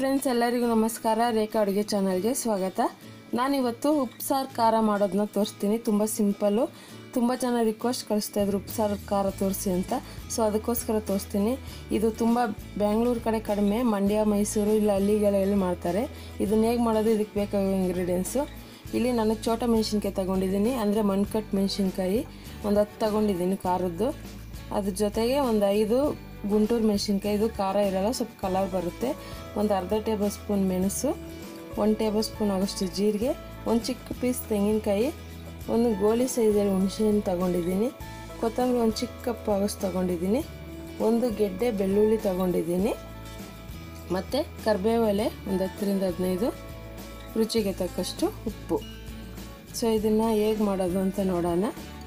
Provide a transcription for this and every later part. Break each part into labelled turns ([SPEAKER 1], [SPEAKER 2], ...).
[SPEAKER 1] friends ಎಲ್ಲರಿಗೂ ನಮಸ್ಕಾರ ರೇಖಾ ಅಡುಗೆ ಚಾನಲ್ಗೆ ಸ್ವಾಗತ ನಾನಿವತ್ತು ಉಪ್ಸಾರು ಖಾರ ಮಾಡೋದನ್ನ ತೋರಿಸ್ತೀನಿ ತುಂಬ ಸಿಂಪಲ್ಲು ತುಂಬ ಜನ ರಿಕ್ವೆಸ್ಟ್ ಕಳಿಸ್ತಾ ಇದ್ರು ಉಪ್ಸಾರು ಖಾರ ತೋರಿಸಿ ಅಂತ ಸೊ ಅದಕ್ಕೋಸ್ಕರ ತೋರಿಸ್ತೀನಿ ಇದು ತುಂಬ ಬ್ಯಾಂಗ್ಳೂರು ಕಡೆ ಕಡಿಮೆ ಮಂಡ್ಯ ಮೈಸೂರು ಇಲ್ಲ ಹಳ್ಳಿಗಳಲ್ಲಿ ಮಾಡ್ತಾರೆ ಇದನ್ನ ಹೇಗೆ ಮಾಡೋದು ಇದಕ್ಕೆ ಬೇಕಾಗೋ ಇಂಗ್ರೀಡಿಯೆಂಟ್ಸು ಇಲ್ಲಿ ನಾನು ಚೋಟ ಮೆಣಸಿನ್ಕಾಯಿ ತಗೊಂಡಿದ್ದೀನಿ ಅಂದರೆ ಮಣ್ಕಟ್ ಮೆಣಸಿನ್ಕಾಯಿ ಒಂದು ಹತ್ತು ತಗೊಂಡಿದ್ದೀನಿ ಖಾರದ್ದು ಅದ್ರ ಜೊತೆಗೆ ಒಂದು ಐದು ಗುಂಟೂರು ಮೆಣಸಿನ್ಕಾಯಿ ಇದು ಖಾರ ಇರಲ್ಲ ಸ್ವಲ್ಪ ಕಲರ್ ಬರುತ್ತೆ ಒಂದು ಅರ್ಧ ಟೇಬಲ್ ಸ್ಪೂನ್ ಮೆಣಸು ಒಂದು ಟೇಬಲ್ ಸ್ಪೂನ್ ಆಗೋಷ್ಟು ಜೀರಿಗೆ ಒಂದು ಚಿಕ್ಕ ಪೀಸ್ ತೆಂಗಿನಕಾಯಿ ಒಂದು ಗೋಲಿ ಸೈಜಲ್ಲಿ ಹುಣಸೆಹಣ್ಣು ತಗೊಂಡಿದ್ದೀನಿ ಕೊತ್ತಂಬರಿ ಒಂದು ಚಿಕ್ಕ ಕಪ್ ಆಗೋಷ್ಟು ತಗೊಂಡಿದ್ದೀನಿ ಒಂದು ಗೆಡ್ಡೆ ಬೆಳ್ಳುಳ್ಳಿ ತಗೊಂಡಿದ್ದೀನಿ ಮತ್ತು ಕರಿಬೇವು ಎಲೆ ಒಂದು ಹತ್ತರಿಂದ ಹದಿನೈದು ರುಚಿಗೆ ತಕ್ಕಷ್ಟು ಉಪ್ಪು ಸೊ ಇದನ್ನು ಹೇಗೆ ಮಾಡೋದು ಅಂತ ನೋಡೋಣ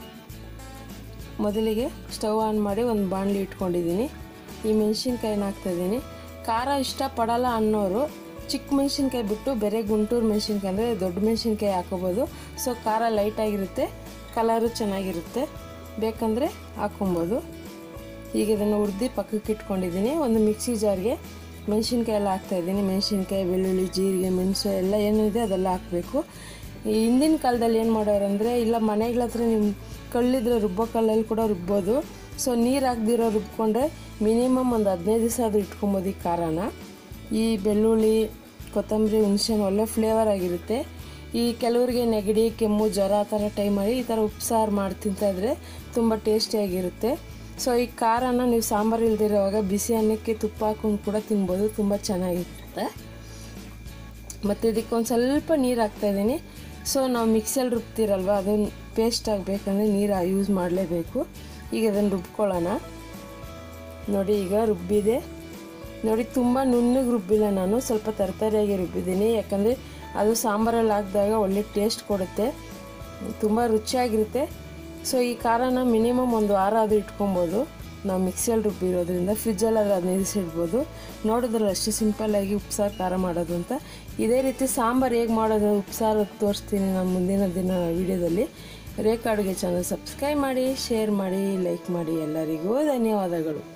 [SPEAKER 1] ಮೊದಲಿಗೆ ಸ್ಟವ್ ಆನ್ ಮಾಡಿ ಒಂದು ಬಾಣಲಿ ಇಟ್ಕೊಂಡಿದ್ದೀನಿ ಈ ಮೆಣಸಿನ್ಕಾಯಿನ ಹಾಕ್ತಾಯಿದ್ದೀನಿ ಖಾರ ಇಷ್ಟಪಡಲ್ಲ ಅನ್ನೋರು ಚಿಕ್ಕ ಮೆಣಸಿನ್ಕಾಯಿ ಬಿಟ್ಟು ಬೇರೆ ಗುಂಟೂರು ಮೆಣಸಿನ್ಕಾಯಿ ಅಂದರೆ ದೊಡ್ಡ ಮೆಣಸಿನ್ಕಾಯಿ ಹಾಕೋಬೋದು ಸೊ ಖಾರ ಲೈಟಾಗಿರುತ್ತೆ ಕಲರು ಚೆನ್ನಾಗಿರುತ್ತೆ ಬೇಕಂದರೆ ಹಾಕೊಬೋದು ಈಗ ಇದನ್ನು ಹುರಿದು ಪಕ್ಕಕ್ಕೆ ಇಟ್ಕೊಂಡಿದ್ದೀನಿ ಒಂದು ಮಿಕ್ಸಿ ಜಾರ್ಗೆ ಮೆಣಸಿನ್ಕಾಯಿ ಎಲ್ಲ ಹಾಕ್ತಾಯಿದ್ದೀನಿ ಮೆಣಸಿನ್ಕಾಯಿ ಬೆಳ್ಳುಳ್ಳಿ ಜೀರಿಗೆ ಮೆಣಸು ಎಲ್ಲ ಏನಿದೆ ಅದೆಲ್ಲ ಹಾಕಬೇಕು ಈ ಹಿಂದಿನ ಕಾಲದಲ್ಲಿ ಏನು ಮಾಡೋರು ಅಂದರೆ ಇಲ್ಲ ಮನೆಗಳ ಹತ್ರ ನಿಮ್ಮ ಕಳ್ಳಿದ್ರೆ ರುಬ್ಬೋ ಕಲ್ಲಲ್ಲಿ ಕೂಡ ರುಬ್ಬೋದು ಸೊ ನೀರು ಹಾಕ್ದಿರೋ ರುಬ್ಕೊಂಡ್ರೆ ಮಿನಿಮಮ್ ಒಂದು ಹದಿನೈದು ದಿವಸ ಆದರೂ ಇಟ್ಕೊಬೋದು ಈ ಖಾರನ ಈ ಬೆಳ್ಳುಳ್ಳಿ ಕೊತ್ತಂಬರಿ ಹುಣಸೆಹಣ್ಣು ಒಳ್ಳೆ ಫ್ಲೇವರ್ ಆಗಿರುತ್ತೆ ಈ ಕೆಲವರಿಗೆ ನೆಗಡಿ ಕೆಮ್ಮು ಜ್ವರ ಆ ಥರ ಟೈಮಲ್ಲಿ ಈ ಥರ ಉಪ್ಸಾರು ಮಾಡಿ ತಿಂತಾಯಿದ್ರೆ ತುಂಬ ಟೇಸ್ಟಿಯಾಗಿರುತ್ತೆ ಸೊ ಈ ಖಾರನ ನೀವು ಸಾಂಬಾರು ಇಲ್ದಿರೋವಾಗ ಬಿಸಿ ಅನ್ನಕ್ಕೆ ತುಪ್ಪ ಹಾಕೊಂಡು ಕೂಡ ತಿನ್ಬೋದು ತುಂಬ ಚೆನ್ನಾಗಿರುತ್ತೆ ಮತ್ತು ಇದಕ್ಕೆ ಒಂದು ಸ್ವಲ್ಪ ನೀರು ಹಾಕ್ತಾಯಿದ್ದೀನಿ ಸೊ ನಾವು ಮಿಕ್ಸಲ್ಲಿ ರುಬ್ತಿರಲ್ವ ಅದನ್ನು ಪೇಸ್ಟ್ ಆಗಬೇಕಂದ್ರೆ ನೀರು ಯೂಸ್ ಮಾಡಲೇಬೇಕು ಈಗ ಅದನ್ನು ರುಬ್ಕೊಳ್ಳೋಣ ನೋಡಿ ಈಗ ರುಬ್ಬಿದೆ ನೋಡಿ ತುಂಬ ನುಣ್ಣಗೆ ರುಬ್ಬಿಲ್ಲ ನಾನು ಸ್ವಲ್ಪ ತರತರಿಯಾಗಿ ರುಬ್ಬಿದ್ದೀನಿ ಯಾಕಂದರೆ ಅದು ಸಾಂಬಾರಲ್ಲಿ ಹಾಕಿದಾಗ ಒಳ್ಳೆ ಟೇಸ್ಟ್ ಕೊಡುತ್ತೆ ತುಂಬ ರುಚಿಯಾಗಿರುತ್ತೆ ಸೊ ಈ ಖಾರನ ಮಿನಿಮಮ್ ಒಂದು ವಾರ ಅದು ಇಟ್ಕೊಬೋದು ನಾವು ಮಿಕ್ಸಿಯಲ್ಲಿ ರುಬ್ಬಿರೋದ್ರಿಂದ ಫ್ರಿಜ್ಜಲ್ಲಾದ್ರೆ ಹದಿನೈದು ದಿವಸ ಇಡ್ಬೋದು ನೋಡಿದ್ರಲ್ಲ ಅಷ್ಟು ಸಿಂಪಲ್ಲಾಗಿ ಉಪ್ಸಾರು ಖಾರ ಮಾಡೋದು ಅಂತ ಇದೇ ರೀತಿ ಸಾಂಬಾರು ಹೇಗೆ ಮಾಡೋದು ಉಪ್ಸಾರು ತೋರಿಸ್ತೀನಿ ನಾನು ಮುಂದಿನ ದಿನ ವಿಡಿಯೋದಲ್ಲಿ ರೇಖಾ ಅಡುಗೆ ಚಾನಲ್ ಸಬ್ಸ್ಕ್ರೈಬ್ ಮಾಡಿ ಶೇರ್ ಮಾಡಿ ಲೈಕ್ ಮಾಡಿ ಎಲ್ಲರಿಗೂ ಧನ್ಯವಾದಗಳು